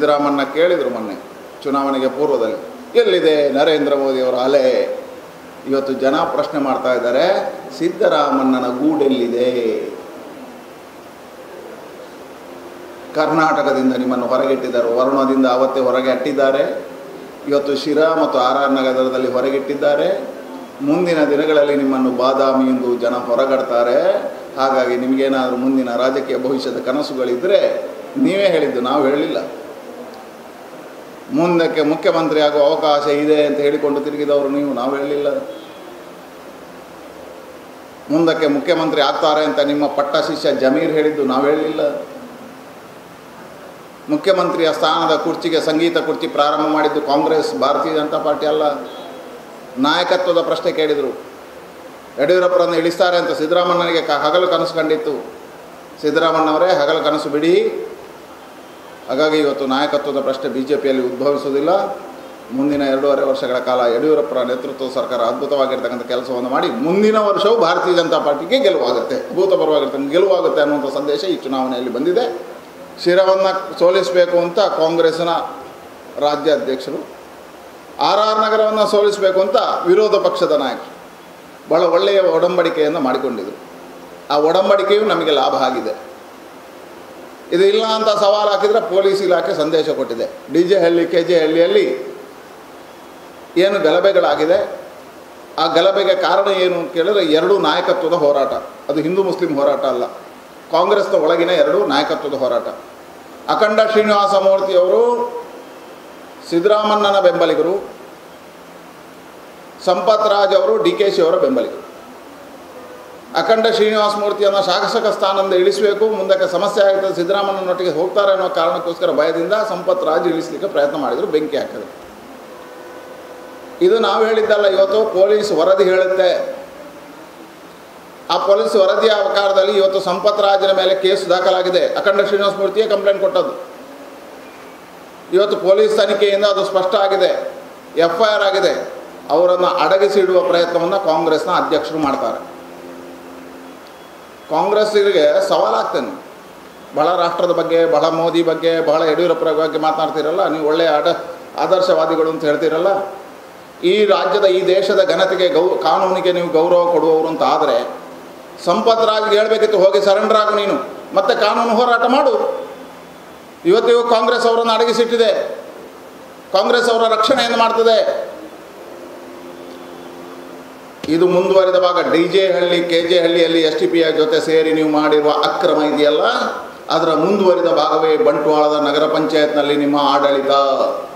ಸಿದ್ದರಾಮಣ್ಣ ಕೇಳಿದರು ಮೊನ್ನೆ ಚುನಾವಣೆಗೆ ಪೂರ್ವದಲ್ಲಿ ಎಲ್ಲಿದೆ ನರೇಂದ್ರ ಮೋದಿಯವರ ಅಲೆ ಇವತ್ತು ಜನ ಪ್ರಶ್ನೆ ಮಾಡ್ತಾ ಇದ್ದಾರೆ ಸಿದ್ದರಾಮಣ್ಣನ ಗೂಡೆಲ್ಲಿದೆ ಕರ್ನಾಟಕದಿಂದ ನಿಮ್ಮನ್ನು ಹೊರಗಿಟ್ಟಿದ್ದಾರೆ ವರುಣದಿಂದ ಅವತ್ತೇ ಹೊರಗೆ ಅಟ್ಟಿದ್ದಾರೆ ಇವತ್ತು ಶಿರಾ ಮತ್ತು ಆರ್ ಆರ್ ನಗರದಲ್ಲಿ ಹೊರಗಿಟ್ಟಿದ್ದಾರೆ ಮುಂದಿನ ದಿನಗಳಲ್ಲಿ ನಿಮ್ಮನ್ನು ಬಾದಾಮಿ ಎಂದು ಜನ ಹೊರಗಡ್ತಾರೆ ಹಾಗಾಗಿ ನಿಮಗೇನಾದರೂ ಮುಂದಿನ ರಾಜಕೀಯ ಭವಿಷ್ಯದ ಕನಸುಗಳಿದ್ದರೆ ನೀವೇ ಹೇಳಿದ್ದು ನಾವು ಹೇಳಲಿಲ್ಲ ಮುಂದಕ್ಕೆ ಮುಖ್ಯಮಂತ್ರಿ ಆಗುವ ಅವಕಾಶ ಇದೆ ಅಂತ ಹೇಳಿಕೊಂಡು ತಿರುಗಿದವರು ನೀವು ನಾವು ಹೇಳಲಿಲ್ಲ ಮುಂದಕ್ಕೆ ಮುಖ್ಯಮಂತ್ರಿ ಆಗ್ತಾರೆ ಅಂತ ನಿಮ್ಮ ಪಟ್ಟ ಶಿಷ್ಯ ಜಮೀರ್ ಹೇಳಿದ್ದು ನಾವು ಹೇಳಲಿಲ್ಲ ಮುಖ್ಯಮಂತ್ರಿಯ ಸ್ಥಾನದ ಕುರ್ಚಿಗೆ ಸಂಗೀತ ಕುರ್ಚಿ ಪ್ರಾರಂಭ ಮಾಡಿದ್ದು ಕಾಂಗ್ರೆಸ್ ಭಾರತೀಯ ಜನತಾ ಪಾರ್ಟಿ ಅಲ್ಲ ನಾಯಕತ್ವದ ಪ್ರಶ್ನೆ ಕೇಳಿದರು ಯಡಿಯೂರಪ್ಪರನ್ನು ಇಳಿಸ್ತಾರೆ ಅಂತ ಸಿದ್ದರಾಮಣ್ಣನಿಗೆ ಕ ಹಗಲು ಕನಸು ಕಂಡಿತ್ತು ಸಿದ್ದರಾಮಣ್ಣವರೇ ಹಗಲು ಕನಸು ಬಿಡಿ ಹಾಗಾಗಿ ಇವತ್ತು ನಾಯಕತ್ವದ ಪ್ರಶ್ನೆ ಬಿ ಜೆ ಪಿಯಲ್ಲಿ ಉದ್ಭವಿಸುವುದಿಲ್ಲ ಮುಂದಿನ ಎರಡೂವರೆ ವರ್ಷಗಳ ಕಾಲ ಯಡಿಯೂರಪ್ಪರ ನೇತೃತ್ವದ ಸರ್ಕಾರ ಅದ್ಭುತವಾಗಿರ್ತಕ್ಕಂಥ ಕೆಲಸವನ್ನು ಮಾಡಿ ಮುಂದಿನ ವರ್ಷವೂ ಭಾರತೀಯ ಜನತಾ ಪಾರ್ಟಿಗೆ ಗೆಲುವಾಗುತ್ತೆ ಅದ್ಭುತಪರವಾಗಿರ್ತಕ್ಕಂಥ ಗೆಲುವಾಗುತ್ತೆ ಅನ್ನುವಂಥ ಸಂದೇಶ ಈ ಚುನಾವಣೆಯಲ್ಲಿ ಬಂದಿದೆ ಶಿರವನ್ನು ಸೋಲಿಸಬೇಕು ಅಂತ ಕಾಂಗ್ರೆಸ್ಸಿನ ರಾಜ್ಯಾಧ್ಯಕ್ಷರು ಆರ್ ಆರ್ ನಗರವನ್ನು ಸೋಲಿಸಬೇಕು ಅಂತ ವಿರೋಧ ಪಕ್ಷದ ನಾಯಕರು ಭಾಳ ಒಳ್ಳೆಯ ಒಡಂಬಡಿಕೆಯನ್ನು ಮಾಡಿಕೊಂಡಿದ್ರು ಆ ಒಡಂಬಡಿಕೆಯು ನಮಗೆ ಲಾಭ ಆಗಿದೆ ಇದು ಇಲ್ಲ ಅಂತ ಸವಾಲು ಹಾಕಿದರೆ ಪೊಲೀಸ್ ಇಲಾಖೆ ಸಂದೇಶ ಕೊಟ್ಟಿದೆ D J Halli K J ಹಳ್ಳಿಯಲ್ಲಿ ಏನು ಗಲಭೆಗಳಾಗಿದೆ ಆ ಗಲಭೆಗೆ ಕಾರಣ ಏನು ಅಂತ ಕೇಳಿದ್ರೆ ಎರಡು ನಾಯಕತ್ವದ ಹೋರಾಟ ಅದು ಹಿಂದೂ ಮುಸ್ಲಿಂ ಹೋರಾಟ ಅಲ್ಲ ಕಾಂಗ್ರೆಸ್ನ ಒಳಗಿನ ಎರಡು ನಾಯಕತ್ವದ ಹೋರಾಟ ಅಖಂಡ ಶ್ರೀನಿವಾಸ ಮೂರ್ತಿಯವರು ಸಿದ್ದರಾಮಣ್ಣನ ಬೆಂಬಲಿಗರು ಸಂಪತ್ ರಾಜ್ ಅವರು ಡಿ ಕೆ ಶಿ ಅವರ ಬೆಂಬಲಿಗರು ಅಖಂಡ ಶ್ರೀನಿವಾಸ ಮೂರ್ತಿಯನ್ನು ಶಾಸಕ ಸ್ಥಾನದಿಂದ ಇಳಿಸಬೇಕು ಮುಂದಕ್ಕೆ ಸಮಸ್ಯೆ ಆಗ್ತದೆ ಸಿದ್ದರಾಮಣ್ಣನೊಟ್ಟಿಗೆ ಹೋಗ್ತಾರೆ ಅನ್ನೋ ಕಾರಣಕ್ಕೋಸ್ಕರ ಭಯದಿಂದ ಸಂಪತ್ ರಾಜ್ ಇಳಿಸಲಿಕ್ಕೆ ಪ್ರಯತ್ನ ಮಾಡಿದರು ಬೆಂಕಿ ಹಾಕಿದ್ರು ಇದು ನಾವು ಹೇಳಿದ್ದಲ್ಲ ಇವತ್ತು ಪೊಲೀಸ್ ವರದಿ ಹೇಳುತ್ತೆ ಆ ಪೊಲೀಸ್ ವರದಿಯ ಆಕಾರದಲ್ಲಿ ಇವತ್ತು ಸಂಪತ್ ರಾಜನ ಮೇಲೆ ಕೇಸ್ ದಾಖಲಾಗಿದೆ ಅಖಂಡ ಶ್ರೀನಿವಾಸ ಮೂರ್ತಿಯೇ ಕಂಪ್ಲೇಂಟ್ ಕೊಟ್ಟದ್ದು ಇವತ್ತು ಪೊಲೀಸ್ ತನಿಖೆಯಿಂದ ಅದು ಸ್ಪಷ್ಟ ಆಗಿದೆ ಎಫ್ ಐ ಆರ್ ಆಗಿದೆ ಅವರನ್ನು ಅಡಗಿಸಿಡುವ ಪ್ರಯತ್ನವನ್ನು ಕಾಂಗ್ರೆಸ್ನ ಅಧ್ಯಕ್ಷರು ಮಾಡ್ತಾರೆ ಕಾಂಗ್ರೆಸ್ಸಿಗೆ ಸವಾಲಾಗ್ತೇನೆ ಬಹಳ ರಾಷ್ಟ್ರದ ಬಗ್ಗೆ ಬಹಳ ಮೋದಿ ಬಗ್ಗೆ ಬಹಳ ಯಡಿಯೂರಪ್ಪರ ಬಗ್ಗೆ ಮಾತನಾಡ್ತೀರಲ್ಲ ನೀವು ಒಳ್ಳೆಯ ಆಡ ಆದರ್ಶವಾದಿಗಳು ಅಂತ ಹೇಳ್ತೀರಲ್ಲ ಈ ರಾಜ್ಯದ ಈ ದೇಶದ ಘನತೆಗೆ ಗೌ ಕಾನೂನಿಗೆ ನೀವು ಗೌರವ ಕೊಡುವವರು ಅಂತ ಆದರೆ ಸಂಪತ್ ರಾಜ್ಗೆ ಹೇಳಬೇಕಿತ್ತು ಹೋಗಿ ಸರೆಂಡರ್ ಆಗು ನೀನು ಮತ್ತೆ ಕಾನೂನು ಹೋರಾಟ ಮಾಡು ಇವತ್ತಿಗೂ ಕಾಂಗ್ರೆಸ್ ಅವರನ್ನು ಅಡಗಿಸಿಟ್ಟಿದೆ ಕಾಂಗ್ರೆಸ್ ಅವರ ರಕ್ಷಣೆಯನ್ನು ಮಾಡ್ತದೆ ಇದು ಮುಂದುವರಿದ ಭಾಗ D J Halli K J ಹಳ್ಳಿಯಲ್ಲಿ ಎಸ್ ಟಿ ಪಿಯ ಜೊತೆ ಸೇರಿ ನೀವು ಮಾಡಿರುವ ಅಕ್ರಮ ಇದೆಯಲ್ಲ ಅದರ ಮುಂದುವರಿದ ಭಾಗವೇ ಬಂಟ್ವಾಳದ ನಗರ ಪಂಚಾಯತ್ನಲ್ಲಿ ನಿಮ್ಮ ಆಡಳಿತ